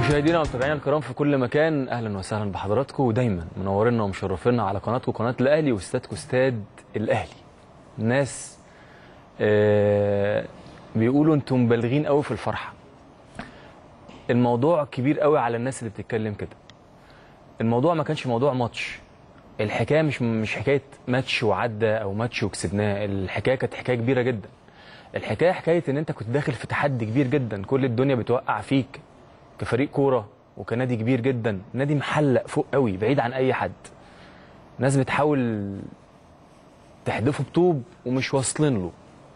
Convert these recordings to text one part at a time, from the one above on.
مشاهدينا ومتابعينا الكرام في كل مكان اهلا وسهلا بحضراتكم ودايما منورينا ومشرفينا على قناتكم قناه الاهلي واستادكم استاد الاهلي الناس آه بيقولوا انتم مبالغين قوي في الفرحه الموضوع كبير قوي على الناس اللي بتتكلم كده الموضوع ما كانش موضوع ماتش الحكايه مش مش حكايه ماتش وعدى او ماتش وكسبناه الحكايه كانت حكايه كبيره جدا الحكايه حكايه ان انت كنت داخل في تحدي كبير جدا كل الدنيا بتوقع فيك كفريق كوره وكنادي كبير جدا نادي محلق فوق قوي بعيد عن اي حد ناس بتحاول تحدفه بطوب ومش واصلين له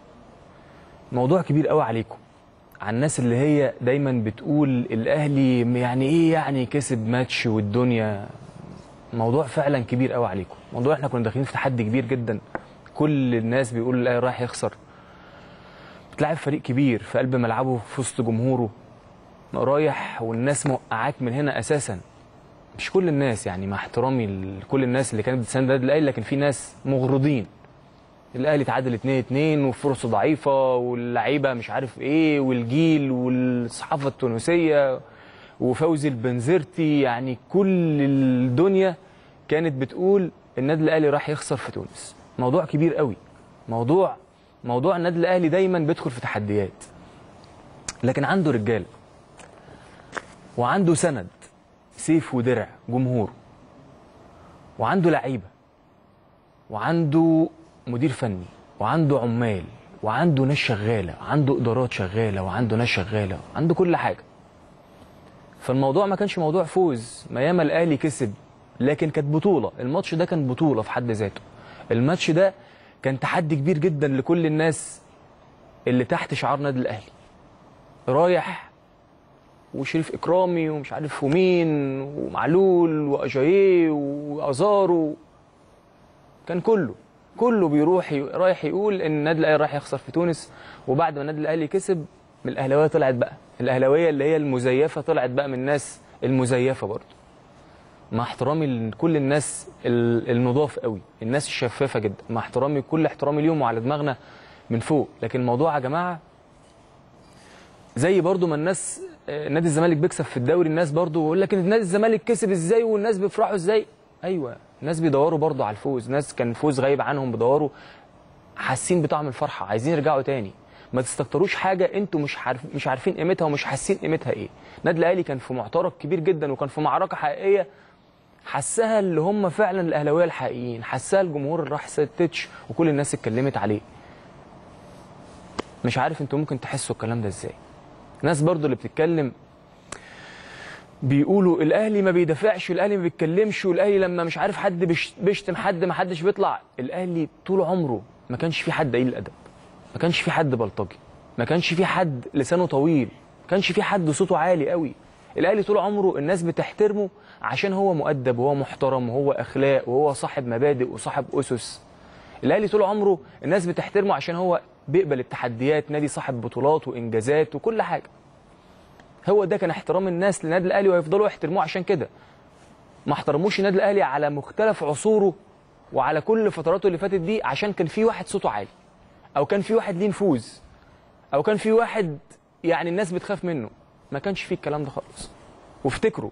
موضوع كبير قوي عليكم على الناس اللي هي دايما بتقول الاهلي يعني ايه يعني كسب ماتش والدنيا موضوع فعلا كبير قوي عليكم موضوع احنا كنا داخلين في تحدي كبير جدا كل الناس بيقول الاهلي رايح يخسر بتلعب فريق كبير في قلب ملعبه في وسط جمهوره رايح والناس موقعاك من هنا اساسا مش كل الناس يعني مع احترامي لكل الناس اللي كانت بتساند النادي الاهلي لكن في ناس مغرضين الاهلي تعادل 2 2 وفرصه ضعيفه واللعيبه مش عارف ايه والجيل والصحافه التونسيه وفوزي البنزرتي يعني كل الدنيا كانت بتقول النادي الاهلي راح يخسر في تونس موضوع كبير قوي موضوع موضوع النادي الاهلي دايما بيدخل في تحديات لكن عنده رجاله وعنده سند سيف ودرع جمهوره وعنده لعيبه وعنده مدير فني وعنده عمال وعنده ناس شغاله عنده ادارات شغاله وعنده ناس شغاله عنده كل حاجه فالموضوع ما كانش موضوع فوز ما ياما الاهلي كسب لكن كانت بطوله الماتش ده كان بطوله في حد ذاته الماتش ده كان تحدي كبير جدا لكل الناس اللي تحت شعار نادي الاهلي رايح وشريف اكرامي ومش عارف ومين ومعلول واجاييه وازارو كان كله كله بيروح ي... رايح يقول ان النادي الاهلي رايح يخسر في تونس وبعد ما النادي الاهلي كسب من الاهلاويه طلعت بقى الاهلاويه اللي هي المزيفه طلعت بقى من الناس المزيفه برضه مع احترامي لكل الناس النضاف قوي الناس الشفافه جدا مع احترامي كل احترامي ليهم وعلى دماغنا من فوق لكن الموضوع يا جماعه زي برضو ما الناس نادي الزمالك بيكسب في الدوري الناس برضو يقول لك نادي الزمالك كسب ازاي والناس بيفرحوا ازاي ايوه الناس بيدوروا برضو على الفوز ناس كان الفوز غايب عنهم بيدوروا حاسين بطعم الفرحه عايزين يرجعوا تاني ما تستكتروش حاجه انتوا مش عارف مش عارفين قيمتها ومش حاسين قيمتها ايه النادي الاهلي كان في معترك كبير جدا وكان في معركه حقيقيه حسها اللي هم فعلا الاهلاويه الحقيقيين حسها الجمهور اللي راح ستتش وكل الناس اتكلمت عليه مش عارف انتوا ممكن تحسوا الكلام ده ازاي ناس برضو اللي بتتكلم بيقولوا الاهلي ما بيدافعش الاهلي ما بيتكلمش والاهلي لما مش عارف حد بيشتم حد ما حدش بيطلع الاهلي طول عمره ما كانش في حد قليل الادب ما كانش في حد بلطجي ما كانش في حد لسانه طويل ما كانش في حد صوته عالي قوي الاهلي طول عمره الناس بتحترمه عشان هو مؤدب وهو محترم وهو اخلاق وهو صاحب مبادئ وصاحب اسس الاهلي طول عمره الناس بتحترمه عشان هو بيقبل التحديات نادي صاحب بطولات وانجازات وكل حاجه هو ده كان احترام الناس للنادي الاهلي وهيفضلوا يحترموه عشان كده ما احترموش النادي الاهلي على مختلف عصوره وعلى كل فتراته اللي فاتت دي عشان كان في واحد صوته عالي او كان في واحد ليه نفوذ او كان في واحد يعني الناس بتخاف منه ما كانش فيه الكلام ده خالص وافتكروا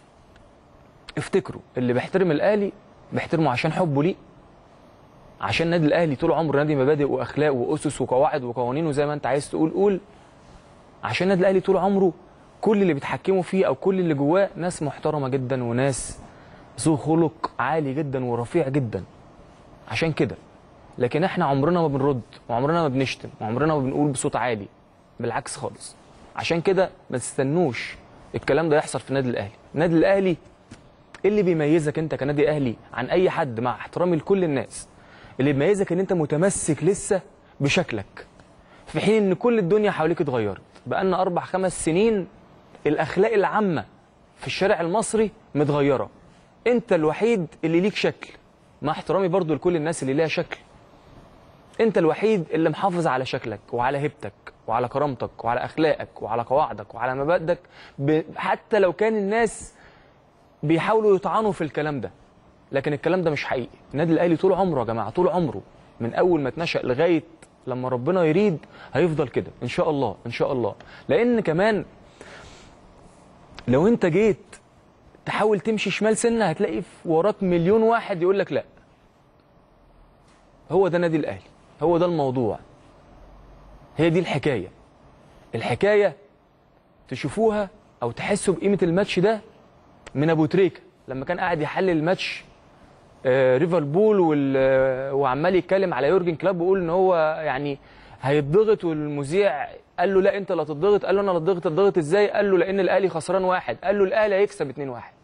افتكروا اللي بيحترم الاهلي بيحترمه عشان حبه ليه عشان النادي الاهلي طول عمره نادي مبادئ واخلاق واسس وقواعد وقوانين وزي ما انت عايز تقول قول عشان النادي الاهلي طول عمره كل اللي بيتحكموا فيه او كل اللي جواه ناس محترمه جدا وناس ذو خلق عالي جدا ورفيع جدا عشان كده لكن احنا عمرنا ما بنرد وعمرنا ما بنشتم وعمرنا ما بنقول بصوت عالي بالعكس خالص عشان كده ما تستنوش الكلام ده يحصل في النادي الاهلي النادي الاهلي ايه اللي بيميزك انت كنادي اهلي عن اي حد مع احترامي لكل الناس اللي بيميزك ان انت متمسك لسه بشكلك في حين ان كل الدنيا حواليك اتغيرت بقالنا اربع خمس سنين الاخلاق العامه في الشارع المصري متغيره انت الوحيد اللي ليك شكل مع احترامي برضو لكل الناس اللي ليها شكل انت الوحيد اللي محافظ على شكلك وعلى هيبتك وعلى كرامتك وعلى اخلاقك وعلى قواعدك وعلى مبادئك ب... حتى لو كان الناس بيحاولوا يطعنوا في الكلام ده لكن الكلام ده مش حقيقي النادي الاهلي طول عمره يا جماعه طول عمره من اول ما اتنشأ لغايه لما ربنا يريد هيفضل كده ان شاء الله ان شاء الله لان كمان لو انت جيت تحاول تمشي شمال سنه هتلاقي في وراك مليون واحد يقول لك لا هو ده نادي الاهلي هو ده الموضوع هي دي الحكايه الحكايه تشوفوها او تحسوا بقيمه الماتش ده من ابو تريكه لما كان قاعد يحلل الماتش آه، ليفربول وال- آه، وعمال يتكلم على يورجن كلوب ويقول ان هو يعني هيتضغط والمذيع قال له لا انت اللي هتضغط قال له انا اللي هتضغط الضغط ازاي قال له لان الاهلي خسران واحد قال له الاهلي هيكسب 2 1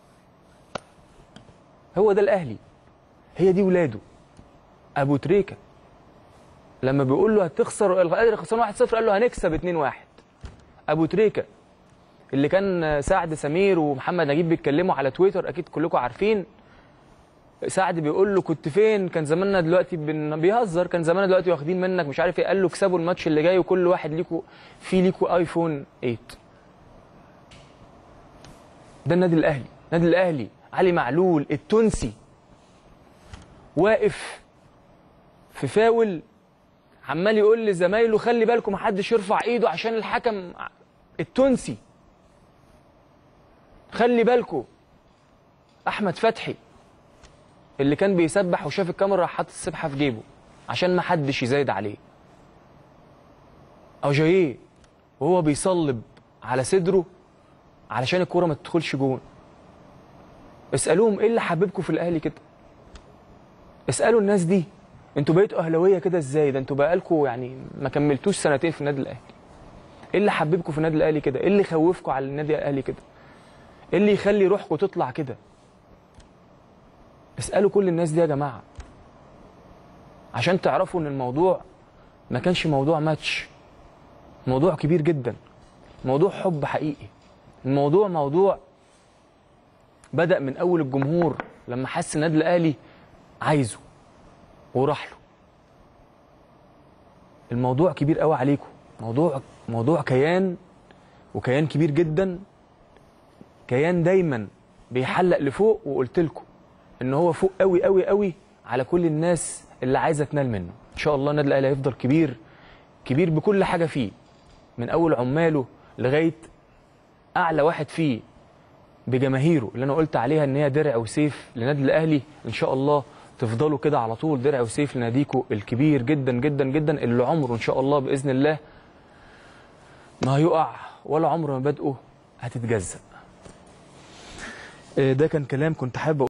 هو ده الاهلي هي دي ولاده ابو تريكه لما بيقول له هتخسر الاهلي خسران 1 0 قال له هنكسب 2 1 ابو تريكه اللي كان سعد سمير ومحمد نجيب بيتكلموا على تويتر اكيد كلكم عارفين سعد بيقول له كنت فين كان زماننا دلوقتي بن... بيهزر كان زماننا دلوقتي واخدين منك مش عارف ايه قال له اكسبوا الماتش اللي جاي وكل واحد ليكوا في ليكوا ايفون 8 ده النادي الاهلي النادي الاهلي علي معلول التونسي واقف في فاول عمال يقول لزمايله خلي بالكم محدش يرفع ايده عشان الحكم التونسي خلي بالكم احمد فتحي اللي كان بيسبح وشاف الكاميرا راح حاطط السبحه في جيبه عشان ما حدش يزايد عليه او جايه وهو بيصلب على صدره علشان الكوره ما تدخلش جون اسالوهم ايه اللي حببكم في الاهلي كده اسالوا الناس دي انتوا بقيتوا اهلاويه كده ازاي ده انتوا بقالكم يعني ما كملتوش سنتين في النادي الاهلي ايه اللي حببكم في النادي الاهلي كده ايه اللي خوفكم على النادي الاهلي كده ايه اللي يخلي روحكم تطلع كده اسالوا كل الناس دي يا جماعه عشان تعرفوا ان الموضوع ما كانش موضوع ماتش موضوع كبير جدا موضوع حب حقيقي الموضوع موضوع بدأ من أول الجمهور لما حس النادي الأهلي عايزه وراح له الموضوع كبير قوي عليكم موضوع موضوع كيان وكيان كبير جدا كيان دايما بيحلق لفوق وقلت لكم ان هو فوق قوي قوي قوي على كل الناس اللي عايزه تنال منه ان شاء الله النادي الاهلي هيفضل كبير كبير بكل حاجه فيه من اول عماله لغايه اعلى واحد فيه بجماهيره اللي انا قلت عليها ان هي درع وسيف للنادي الاهلي ان شاء الله تفضلوا كده على طول درع وسيف لناديكوا الكبير جدا جدا جدا اللي عمره ان شاء الله باذن الله ما هيقع ولا عمر مبادئه هتتجزأ آه، ده كان كلام كنت حابب